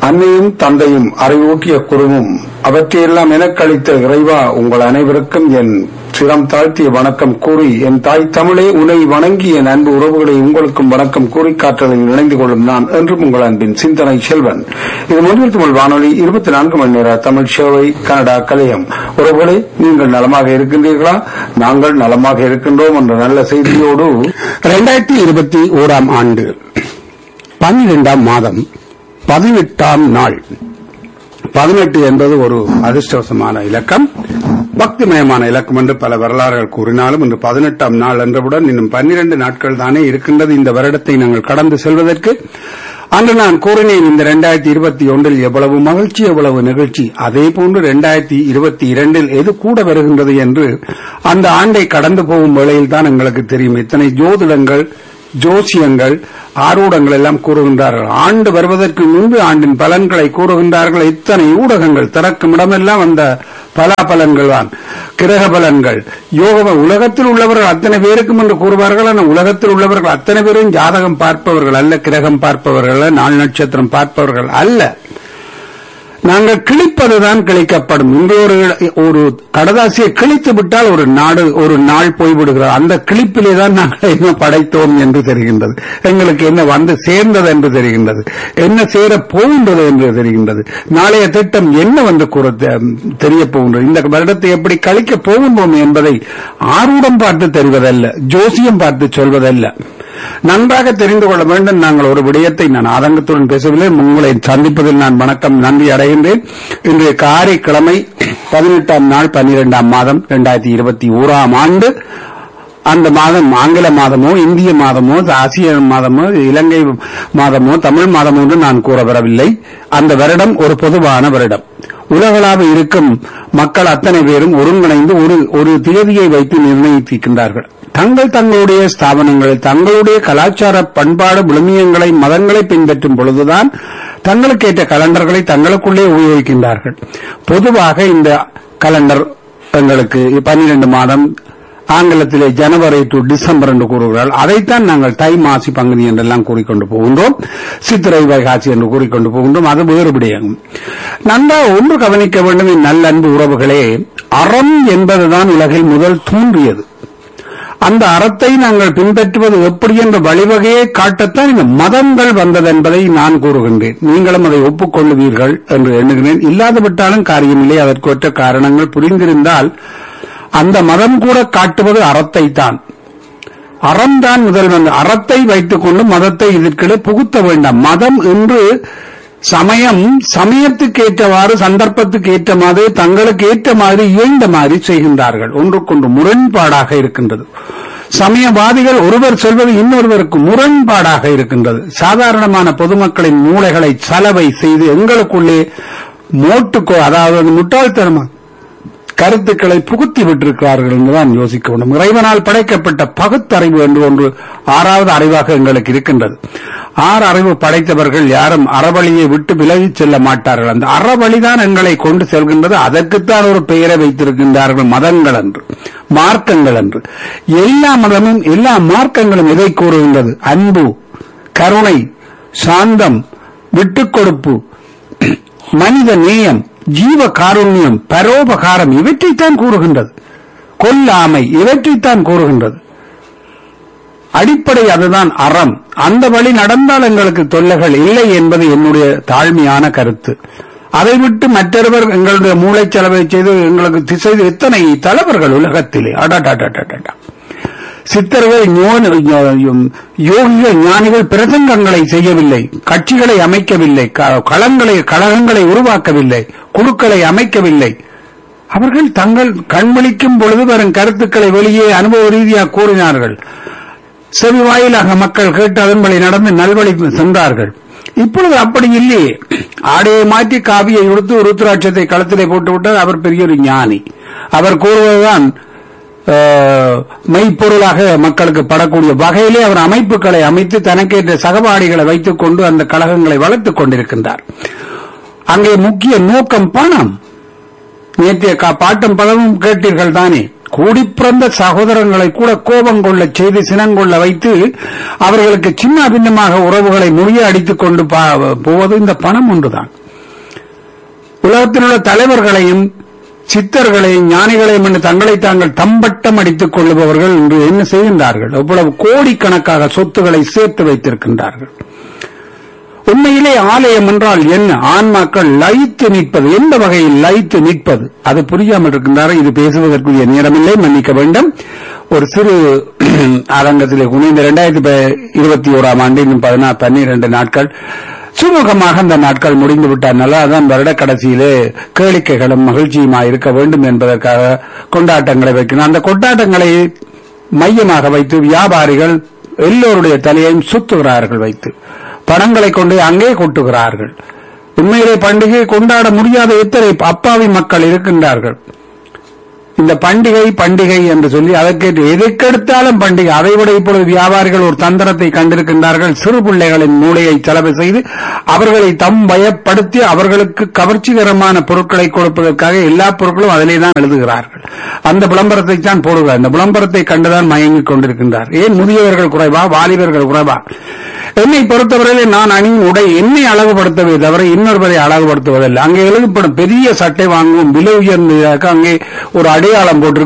அன்னையும் தந்தையும் அறிவூட்டிய குருவும் அவற்றையெல்லாம் எனக்களித்த இறைவா உங்கள் அனைவருக்கும் என் சிரம் தாழ்த்திய வணக்கம் கூறி என் தாய் தமிழே உன்னை வணங்கி என் அன்பு உறவுகளை உங்களுக்கும் வணக்கம் கூறி காற்றலில் இணைந்து கொள்ளும் நான் என்றும் உங்கள் அன்பின் சிந்தனை செல்வன் இது முதல் தமிழ் வானொலி இருபத்தி நான்கு மணி நேர தமிழ் சேவை கனடா கலையம் உறவுகளை நீங்கள் நலமாக இருக்கின்றீர்களா நாங்கள் நலமாக இருக்கின்றோம் என்ற நல்ல செய்தியோடு இரண்டாயிரத்தி இருபத்தி ஓராம் ஆண்டு பன்னிரெண்டாம் மாதம் பதினெட்டாம் நாள் பதினெட்டு என்பது ஒரு அதிர்ஷ்டவசமான இலக்கம் பக்திமயமான இலக்கம் என்று பல வரலாறுகள் கூறினாலும் இன்று பதினெட்டாம் நாள் என்றவுடன் இன்னும் பன்னிரண்டு நாட்கள் தானே இருக்கின்றது இந்த வருடத்தை நாங்கள் கடந்து செல்வதற்கு அன்று நான் கூறினேன் இந்த இரண்டாயிரத்தி இருபத்தி ஒன்றில் எவ்வளவு மகிழ்ச்சி எவ்வளவு நிகழ்ச்சி அதே போன்று இரண்டாயிரத்தி இருபத்தி இரண்டில் எது கூட வருகின்றது என்று அந்த ஆண்டை கடந்து போகும் வேளையில் தான் எங்களுக்கு தெரியும் இத்தனை ஜோதிடங்கள் ஜோசியங்கள் ஆரூடங்கள் எல்லாம் கூறுகின்றார்கள் ஆண்டு வருவதற்கு முன்பு ஆண்டின் பலன்களை கூறுகின்றார்கள் இத்தனை ஊடகங்கள் திறக்கும் இடமெல்லாம் அந்த பலாபலன்கள் தான் கிரக பலன்கள் யோக உலகத்தில் உள்ளவர்கள் அத்தனை பேருக்கும் என்று கூறுவார்கள் ஆனால் உலகத்தில் உள்ளவர்கள் அத்தனை பேரும் ஜாதகம் பார்ப்பவர்கள் அல்ல கிரகம் பார்ப்பவர்கள் அல்ல நாள் நட்சத்திரம் பார்ப்பவர்கள் அல்ல நாங்கள் கிழிப்பதுதான் கிழிக்கப்படும் இன்று ஒரு ஒரு கடதாசியை கிழித்து விட்டால் ஒரு நாடு ஒரு நாள் போய்விடுகிறது அந்த கிழிப்பிலே தான் நாங்கள் என்ன படைத்தோம் என்று தெரிகின்றது எங்களுக்கு என்ன வந்து சேர்ந்தது என்று தெரிகின்றது என்ன சேர போகின்றது என்று தெரிகின்றது நாளைய திட்டம் என்ன வந்து கூற தெரிய போகின்றது இந்த வருடத்தை எப்படி கழிக்கப் போகின்றோம் என்பதை ஆரூடம் பார்த்து தெரிவதல்ல ஜோசியம் பார்த்து சொல்வதல்ல நன்றாக தெரிந்து கொள்ள வேண்டும் நாங்கள் ஒரு விடயத்தை நான் ஆதங்கத்துடன் பேசவில்லை உங்களை சந்திப்பதில் நான் வணக்கம் நன்றி அடைகின்றேன் இன்றைய காரைக்கிழமை பதினெட்டாம் நாள் பன்னிரெண்டாம் மாதம் இரண்டாயிரத்தி இருபத்தி ஓராம் ஆண்டு அந்த மாதம் ஆங்கில மாதமோ இந்திய மாதமோ ஆசிய மாதமோ இலங்கை மாதமோ தமிழ் மாதமோ என்று நான் கூற வரவில்லை அந்த வருடம் ஒரு பொதுவான வருடம் உலகளாக இருக்கும் மக்கள் அத்தனை பேரும் ஒருங்கிணைந்து ஒரு ஒரு தேதியை வைத்து நிர்ணயித்திருக்கின்றார்கள் தங்கள் தங்களுடைய ஸ்தாபனங்களில் தங்களுடைய கலாச்சார பண்பாடு விழுமியங்களை மதங்களை பின்பற்றும் பொழுதுதான் தங்களுக்கு ஏற்ற கலண்டர்களை தங்களுக்குள்ளே உபயோகிக்கின்றார்கள் பொதுவாக இந்த கலண்டர் எங்களுக்கு பன்னிரண்டு மாதம் ஆங்கிலத்திலே ஜனவரி டு டிசம்பர் என்று கூறுகிறார்கள் அதைத்தான் நாங்கள் தை மாசி பங்குனி என்றெல்லாம் கூறிக்கொண்டு போகின்றோம் சித்திரை வைகாசி என்று கூறிக்கொண்டு போகின்றோம் அது வேறு விடயங்கும் நன்றாக ஒன்று கவனிக்க வேண்டும் என் நல்லன்பு உறவுகளே அறம் என்பதுதான் உலகில் முதல் தோன்றியது அந்த அறத்தை நாங்கள் பின்பற்றுவது எப்படி என்ற வழிவகையை காட்டத்தான் இந்த மதங்கள் வந்தது என்பதை நான் கூறுகின்றேன் நீங்களும் அதை ஒப்புக்கொள்ளுவீர்கள் என்று எண்ணுகிறேன் இல்லாதவிட்டாலும் காரியமில்லை அதற்கொற்ற காரணங்கள் புரிந்திருந்தால் அந்த மதம் கூட காட்டுவது அறத்தை தான் அறம்தான் முதல் வந்து அறத்தை வைத்துக் கொண்டு மதத்தை இதற்கிட புகுத்த வேண்டாம் மதம் என்று சமயம் சமயத்துக்கு ஏற்றவாறு சந்தர்ப்பத்துக்கு ஏற்ற மாதிரி தங்களுக்கு ஏற்ற மாதிரி இயந்த மாதிரி செய்கின்றார்கள் ஒன்றுக்கொன்று முரண்பாடாக இருக்கின்றது சமயவாதிகள் ஒருவர் சொல்வது இன்னொருவருக்கு முரண்பாடாக இருக்கின்றது சாதாரணமான பொதுமக்களின் மூளைகளை சலவை செய்து எங்களுக்குள்ளே மோட்டுக்கோ அதாவது முட்டாள்தனமா கருத்துக்களை புகுத்தி விட்டிருக்கிறார்கள் என்றுதான் யோசிக்க வேண்டும் இறைவனால் படைக்கப்பட்ட பகுத்தறிவு என்று ஒன்று ஆறாவது அறிவாக எங்களுக்கு இருக்கின்றது ஆறு அறிவு படைத்தவர்கள் யாரும் அறவழியை விட்டு விலகிச் செல்ல மாட்டார்கள் அந்த அறவழிதான் எங்களை கொண்டு செல்கின்றது அதற்குத்தான் ஒரு பெயரை வைத்திருக்கின்றார்கள் மதங்கள் என்று மார்க்கங்கள் என்று எல்லா மதமும் எல்லா மார்க்கங்களும் எதை கூறுகின்றது அன்பு கருணை சாந்தம் விட்டுக் கொடுப்பு மனித நேயம் ஜீவ காருண்யம் பரோபகாரம் இவற்றைத்தான் கூறுகின்றது கொல்லாமை இவற்றைத்தான் கூறுகின்றது அடிப்படை அதுதான் அறம் அந்த வழி நடந்தால் எங்களுக்கு தொல்லைகள் இல்லை என்பது என்னுடைய தாழ்மையான கருத்து அதை விட்டு மற்றொருவர் எங்களுடைய மூளைச்சலவை செய்து எங்களுக்கு திசை எத்தனை தலைவர்கள் உலகத்திலே அடாடாடாடாடா சித்தர்கள் யோகிகள் ஞானிகள் பிரசங்கங்களை செய்யவில்லை கட்சிகளை அமைக்கவில்லை களங்களை கழகங்களை உருவாக்கவில்லை குழுக்களை அமைக்கவில்லை அவர்கள் தங்கள் கண்விழிக்கும் பொழுது வரும் கருத்துக்களை வெளியே அனுபவ ரீதியாக கூறினார்கள் செவி வாயிலாக மக்கள் கேட்டு அதன்படி நடந்து நல்வழி சென்றார்கள் இப்பொழுது அப்படி இல்லையே ஆடையை மாற்றி காவியை உடுத்து ருத்ராட்சத்தை களத்திலே போட்டு விட்டால் அவர் பெரிய ஒரு ஞானி அவர் கூறுவதுதான் மெய்ப்பொருளாக மக்களுக்கு படக்கூடிய வகையிலே அவர் அமைப்புகளை அமைத்து தனக்கேற்ற சகபாடிகளை வைத்துக் கொண்டு அந்த கழகங்களை வளர்த்துக் கொண்டிருக்கின்றார் அங்கே முக்கிய நோக்கம் பணம் நேற்றைய பாட்டும் பதவும் கேட்டீர்கள் தானே கூடிப்பிறந்த சகோதரங்களை கூட கோபம் கொள்ள செய்து சினங்கொள்ள வைத்து அவர்களுக்கு சின்ன பின்னமாக உறவுகளை முறிய அடித்துக் கொண்டு பா- போவது இந்த பணம் ஒன்றுதான் உலகத்தில் உள்ள தலைவர்களையும் சித்தர்களையும் ஞானிகளையும் என்று தங்களை தாங்கள் தம்பட்டம் அடித்துக் கொள்ளுபவர்கள் இன்று என்ன செய்கின்றார்கள் எவ்வளவு கோடிக்கணக்காக சொத்துக்களை சேர்த்து வைத்திருக்கின்றார்கள் உண்மையிலே ஆலயம் என்றால் என்ன ஆன்மாக்கள் லயித்து நிற்பது எந்த வகையில் லயித்து நிற்பது அது புரியாமல் இருக்கின்றார் இது பேசுவதற்குரிய நேரமில்லை மன்னிக்க வேண்டும் ஒரு சிறு அரங்கத்திலே குனிந்த இரண்டாயிரத்தி இருபத்தி ஓராம் ஆண்டு இன்னும் பதினாறு பன்னிரண்டு நாட்கள் சுமூகமாக அந்த நாட்கள் முடிந்து விட்டால் நல்லாதான் வருட கடைசியிலே கேளிக்கைகளும் மகிழ்ச்சியுமா இருக்க வேண்டும் என்பதற்காக கொண்டாட்டங்களை வைக்கணும் அந்த கொண்டாட்டங்களை மையமாக வைத்து வியாபாரிகள் எல்லோருடைய தலையையும் சுத்துகிறார்கள் வைத்து பணங்களை கொண்டு அங்கே கொட்டுகிறார்கள் உண்மையிலே பண்டிகை கொண்டாட முடியாத எத்தனை அப்பாவி மக்கள் இருக்கின்றார்கள் இந்த பண்டிகை பண்டிகை என்று சொல்லி அதற்கேற்று எதுக்கெடுத்தாலும் பண்டிகை அதைவிட இப்பொழுது வியாபாரிகள் ஒரு தந்திரத்தை கண்டிருக்கின்றார்கள் சிறு பிள்ளைகளின் மூளையை செலவு செய்து அவர்களை தம் பயப்படுத்தி அவர்களுக்கு கவர்ச்சிகரமான பொருட்களை கொடுப்பதற்காக எல்லா பொருட்களும் அதிலே தான் எழுதுகிறார்கள் அந்த விளம்பரத்தை தான் போடுகிறார் அந்த விளம்பரத்தை கண்டுதான் மயங்கிக் கொண்டிருக்கின்றார் ஏன் முதியவர்கள் குறைவா வாலிபர்கள் குறைவா என்னை பொறுத்தவரையிலே நான் அணியும் உடை என்னை அழகுபடுத்தவே தவிர இன்னொருவரை அழகுபடுத்துவதில்லை அங்கே எழுதப்படும் பெரிய சட்டை வாங்கும் விலை உயர்ந்ததாக அங்கே ஒரு அடையாளம் போட்டு